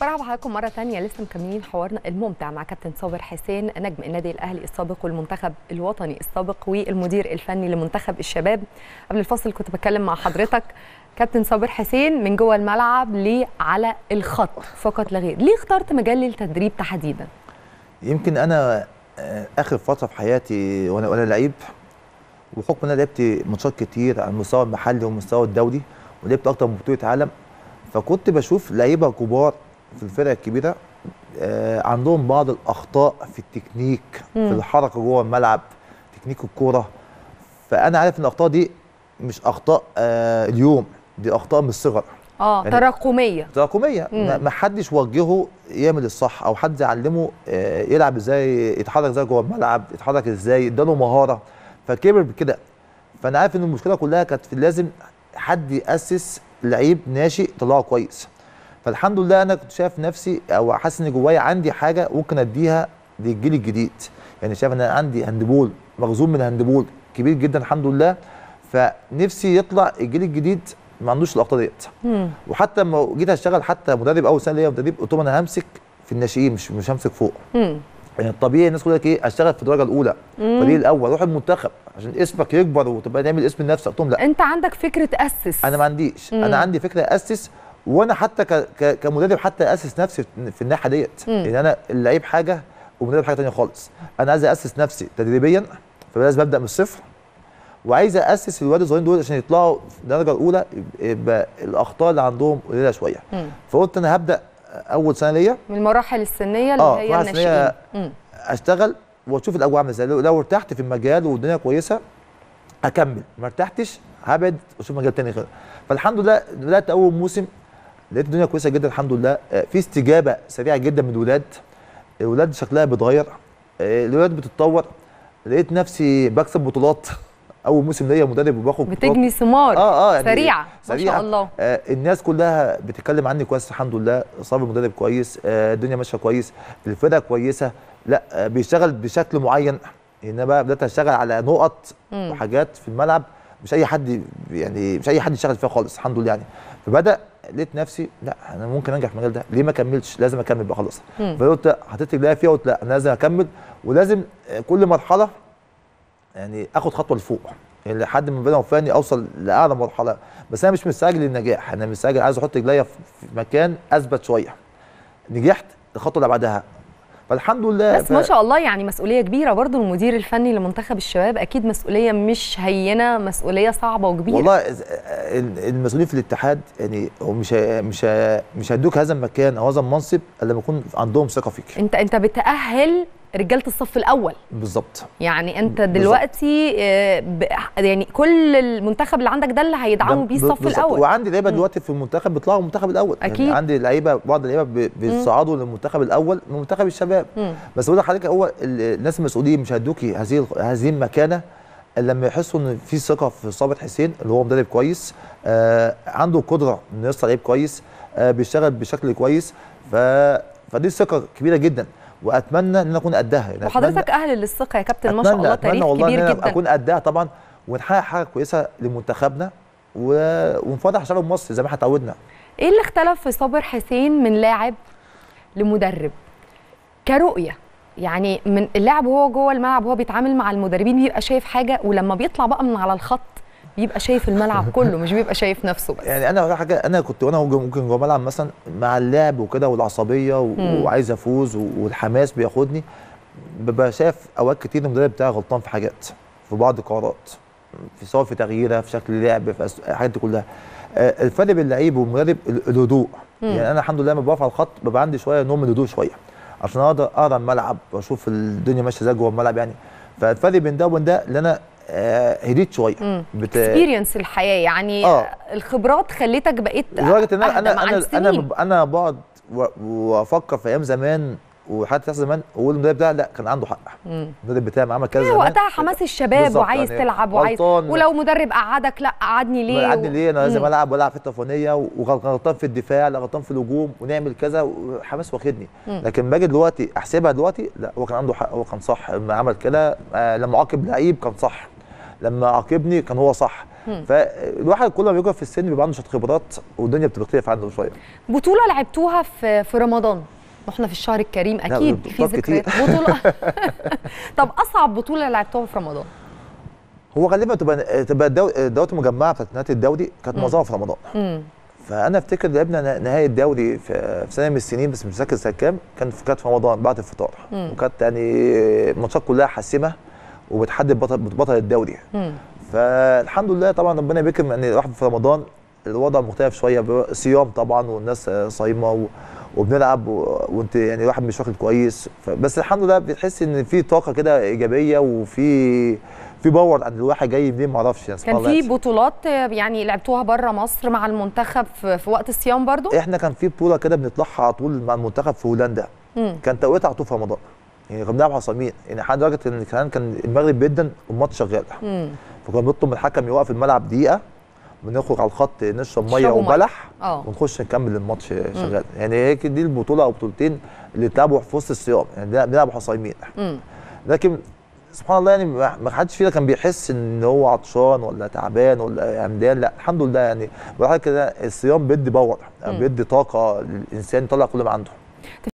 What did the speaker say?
برحب بحضراتكم مرة تانية لسه مكملين حوارنا الممتع مع كابتن صابر حسين نجم النادي الأهلي السابق والمنتخب الوطني السابق والمدير الفني لمنتخب الشباب قبل الفاصل كنت بتكلم مع حضرتك كابتن صابر حسين من جوه الملعب ليه على الخط فقط لا غير ليه اخترت مجال التدريب تحديدا يمكن انا آه، اخر فتره في حياتي وانا وانا لعيب وحكم ان انا لعبت ماتشات كتير على المستوى المحلي والمستوى الدولي ولعبت اكتر من بطوله عالم فكنت بشوف لعيبه كبار في الفرق الكبيره آه، عندهم بعض الاخطاء في التكنيك مم. في الحركه جوه الملعب تكنيك الكوره فانا عارف ان الاخطاء دي مش اخطاء آه، اليوم دي اخطاء من الصغر اه يعني- تراكمية تراكميه مم. ما ما حدش وجهه يعمل الصح او حد علمه آه، يلعب ازاي يتحرك ازاي جوه الملعب يتحرك ازاي اداله مهاره فكبر بكده فانا عارف ان المشكله كلها كانت في لازم حد ياسس لعيب ناشئ يطلعه كويس فالحمد لله انا كنت شايف نفسي او حاسس ان جوايا عندي حاجه ممكن اديها للجيل الجديد يعني شايف ان انا عندي هاندبول مخزون من الهاندبول كبير جدا الحمد لله فنفسي يطلع الجيل الجديد ما عندوش الاخطاء ديت مم. وحتى لما جيت اشتغل حتى مدرب اول سنه ليا مدرب قلت لهم انا همسك في الناشئين مش مش همسك فوق مم. يعني الطبيعي الناس تقول لك ايه اشتغل في الدرجه الاولى الفريق الاول روح المنتخب عشان اسمك يكبر وتبقى نعمل اسم لنفسك قلت لهم لا انت عندك فكرة تأسس انا ما عنديش مم. انا عندي فكره اسس وانا حتى ك... ك... كمدرب حتى اسس نفسي في الناحيه ديت مم. يعني انا اللعيب حاجه والمدرب حاجه ثانيه خالص انا عايز اسس نفسي تدريبيا فلازم ابدا من الصفر وعايز اسس الولاد الصغيرين دول عشان يطلعوا في الدرجه الاولى يبقى الاخطاء اللي عندهم قليله شويه مم. فقلت انا هبدا اول سنه ليا من المراحل السنية اللي آه، هي المراحل السنية- الناشئين مم. اشتغل واشوف الاجواء عامله ازاي لو- لو ارتحت في المجال والدنيا كويسه اكمل ما ارتحتش هبعد واشوف مجال تاني غير فالحمد لله بدات اول موسم لقيت الدنيا كويسه جدا الحمد لله آه، في استجابه سريعه جدا من الولاد الولاد شكلها بيتغير آه، الولاد بتتطور لقيت نفسي بكسب بطولات اول موسم ليا مدرب وباخد بطولات. بتجني ثمار اه اه يعني سريعة ما سريعة. شاء الله آه الناس كلها بتتكلم عني كويس الحمد لله صابر مدرب كويس آه الدنيا ماشيه كويس الفرقه كويسه لا آه بيشتغل بشكل معين هنا بقى بدات اشتغل على نقط مم. وحاجات في الملعب مش اي حد يعني مش اي حد يشتغل فيها خالص الحمد لله يعني فبدا لقيت نفسي لا انا ممكن انجح في المجال ده ليه ما اكملش لازم اكمل بقى خلاص مم. فقلت لا، حطيت رجليا فيها قلت لا انا لازم اكمل ولازم آه، كل مرحله يعني اخد خطوه لفوق يعني لحد ما ربنا وفقني اوصل لاعلى مرحله بس انا مش مستعجل للنجاح انا مستعجل عايز احط رجليا في في مكان اثبت شويه نجحت الخطوه اللي بعدها فالحمد لله بس ما شاء الله يعني مسؤوليه كبيره برضو المدير الفني لمنتخب الشباب اكيد مسؤوليه مش هينه مسؤوليه صعبه وكبيره والله إز- ال- المسؤولين في الاتحاد يعني هو مش هي- مش هي- مش هيدوك هذا المكان او هذا المنصب الا لما يكون عندهم ثقه فيك انت انت بتاهل رجاله الصف الاول بالظبط يعني انت بالظبط. دلوقتي آه، ب- يعني كل المنتخب اللي عندك ده اللي هيدعموا ده بيه ب- الصف بالظبط. الاول وعندي لعيبه مم. دلوقتي في المنتخب بيطلعوا المنتخب الاول أكيد. يعني عندي لعيبه بعض اللعيبه بي- بيصعدوا للمنتخب الاول من منتخب الشباب مم. بس بقول لحضرتك هو ال- الناس المسؤولين مش هيدوكي هذه هذه المكانه الا لما يحسوا ان في ثقه في صابر حسين اللي هو مدرب كويس آه عنده قدره انه يصنع لعيب كويس آه بيشتغل بشكل كويس ف فدي ثقه كبيره جدا واتمنى ان انا اكون قدها يعني وحضرتك اهل للثقه يا كابتن ما شاء أتمنى- الله أتمنى تاريخ والله إن كبير أنا جدا اكون قدها طبعا ونحقق حاجه كويسه لمنتخبنا و... ونفرح شباب مصر زي ما احنا اتعودنا ايه اللي اختلف في صابر حسين من لاعب لمدرب كرؤيه يعني من اللاعب وهو جوه الملعب وهو بيتعامل مع المدربين بيبقى شايف حاجه ولما بيطلع بقى من على الخط بيبقى شايف الملعب كله مش بيبقى شايف نفسه بس يعني انا أقول لك حاجه انا كنت وانا جو- ممكن جوه الملعب مثلا مع اللعب وكده والعصبيه و... مم. وعايز افوز و... والحماس بياخدني ببقى شايف اوقات كتير المدرب بتاعي غلطان في حاجات في بعض القرارات في سواء في تغييرها في شكل لعب في أس- الحاجات دي كلها آه، الفرق بين اللعيب والمدرب ال- الهدوء مم. يعني انا الحمد لله لما بقف على الخط ببقى عندي شويه نوع من الهدوء شويه عشان اقدر اقرا الملعب واشوف الدنيا ماشيه ازاي جوه الملعب يعني فالفرق بين ده وبين ده اللي انا آه، هديت شويه بت... اكسبيرينس الحياه يعني آه. الخبرات خلتك بقيت لدرجه ان انا أهدى مع انا انا السنين. انا, ب- أنا بقعد و- وافكر في ايام زمان وحتى تحصل زمان واقول المدرب ده لا كان عنده حق مم. المدرب بتاعي عمل كذا إيه زمان وقتها حماس الشباب بالظبط، وعايز يعني تلعب وعايز غلطان. ولو مدرب قعدك لا قعدني ليه قعدني ليه انا لازم مم. العب والعب حته فلانيه وغلطان في الدفاع لا غلطان في الهجوم ونعمل كذا وحماس واخدني مم. لكن باجي دلوقتي احسبها دلوقتي لا هو كان عنده حق هو كان صح لما عمل كده آه لما عاقب لعيب كان صح لما عاقبني كان هو صح مم. فالواحد كل ما بيكبر في السن بيبقى عنده شويه خبرات والدنيا بتختلف عنده شويه بطوله لعبتوها في في رمضان واحنا في الشهر الكريم اكيد في بطولات كتير. ذكريات بطوله طب اصعب بطوله لعبتوها في رمضان هو غالبا تبقى تبقى الدو- الدورات المجمعه بتاعت نهايه الدوري كانت مم. معظمها في رمضان امم فانا افتكر لعبنا نهايه الدوري في في سنه من السنين بس مش فاكر سنه كام كان في كانت في رمضان بعد الفطار مم. وكانت يعني الماتشات كلها حاسمه وبتحدد بطل بطل الدوري امم فالحمد لله طبعا ربنا بيكرم ان الواحد في رمضان الوضع مختلف شويه بيبقى صيام طبعا والناس صايمه و... وبنلعب و... وانت يعني الواحد مش واخد كويس ف... بس الحمد لله بتحس ان في طاقه كده ايجابيه وفي في باور عند الواحد جاي منين ما اعرفش يعني سبحان كان الله في بطولات آه، يعني لعبتوها بره مصر مع المنتخب في, في وقت الصيام برضو احنا كان في بطوله كده بنطلعها على طول مع المنتخب في هولندا امم كان توقيتها على طول في رمضان يعني كنا بنلعب حصامين يعني لحد درجه ان كان كان المغرب جدا والماتش شغال امم فكنا بنطلب من الحكم يوقف الملعب دقيقه بنخرج على الخط نشرب ميه تشربوا مية. وبلح اه ونخش نكمل الماتش شغال يعني هيك دي البطوله او بطولتين اللي اتلعبوا في وسط الصيام يعني بنلعب- بنلعبوا حصايمين امم لكن سبحان الله يعني ما ما حدش فينا كان بيحس ان هو عطشان ولا تعبان ولا عمدان لا الحمد لله يعني بالحاجه كده الصيام بيدي باور مم. بيدي طاقه للانسان يطلع كل ما عنده